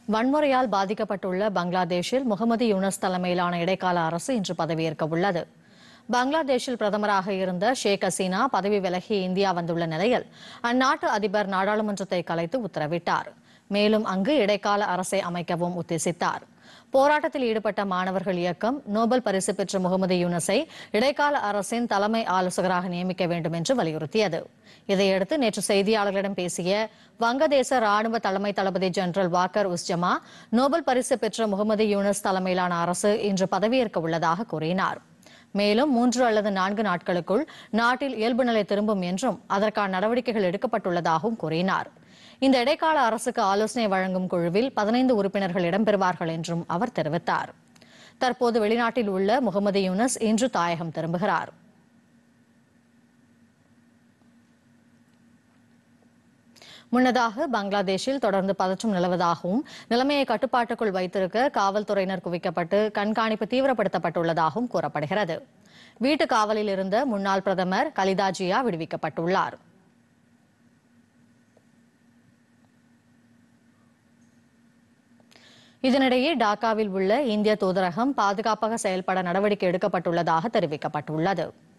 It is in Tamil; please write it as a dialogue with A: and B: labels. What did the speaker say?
A: வன்முறையால் பாதிக்கப்பட்டுள்ள பங்களாதேஷில் முகமது யூனஸ் தலைமையிலான இடைக்கால அரசு இன்று பதவியேற்க உள்ளது பங்களாதேஷில் பிரதமராக இருந்த ஷேக் ஹசீனா பதவி விலகி இந்தியா வந்துள்ள நிலையில் அந்நாட்டு அதிபர் நாடாளுமன்றத்தை கலைத்து உத்தரவிட்டார் மேலும் அங்கு இடைக்கால அரசை அமைக்கவும் உத்தேசித்தார் போராட்டத்தில் ஈடுபட்ட மாணவர்கள் இயக்கம் நோபல் பரிசு பெற்ற முகமது யூனஸை இடைக்கால அரசின் தலைமை ஆலோசகராக நியமிக்க வேண்டும் என்று வலியுறுத்தியது இதையடுத்து நேற்று செய்தியாளர்களிடம் பேசிய வங்கதேச ராணுவ தலைமை தளபதி ஜெனரல் வாக்கர் உஸ்ஜமா நோபல் பரிசு பெற்ற முகமது யூனஸ் தலைமையிலான அரசு இன்று பதவியேற்க உள்ளதாக கூறினார் மேலும் மூன்று அல்லது நான்கு நாட்களுக்குள் நாட்டில் இயல்பு நிலை திரும்பும் என்றும் அதற்கான நடவடிக்கைகள் எடுக்கப்பட்டுள்ளதாகவும் கூறினார் இந்த இடைக்கால அரசுக்கு ஆலோசனை வழங்கும் குழுவில் பதினைந்து உறுப்பினர்கள் இடம்பெறுவார்கள் என்றும் அவர் தெரிவித்தார் தற்போது வெளிநாட்டில் உள்ள முகமது யூனஸ் இன்று தாயகம் திரும்புகிறார் முன்னதாக பங்களாதேஷில் தொடர்ந்து பதற்றம் நிலவதாகவும் நிலைமையை கட்டுப்பாட்டுக்குள் வைத்திருக்க காவல்துறையினர் குவிக்கப்பட்டு கண்காணிப்பு தீவிரப்படுத்தப்பட்டுள்ளதாகவும் கூறப்படுகிறது வீட்டு காவலில் இருந்த முன்னாள் பிரதமர் கலிதா ஜியா விடுவிக்கப்பட்டுள்ளார் இதனிடையே டாக்காவில் உள்ள இந்திய தூதரகம் பாதுகாப்பாக செயல்பட நடவடிக்கை எடுக்கப்பட்டுள்ளதாக தெரிவிக்கப்பட்டுள்ளது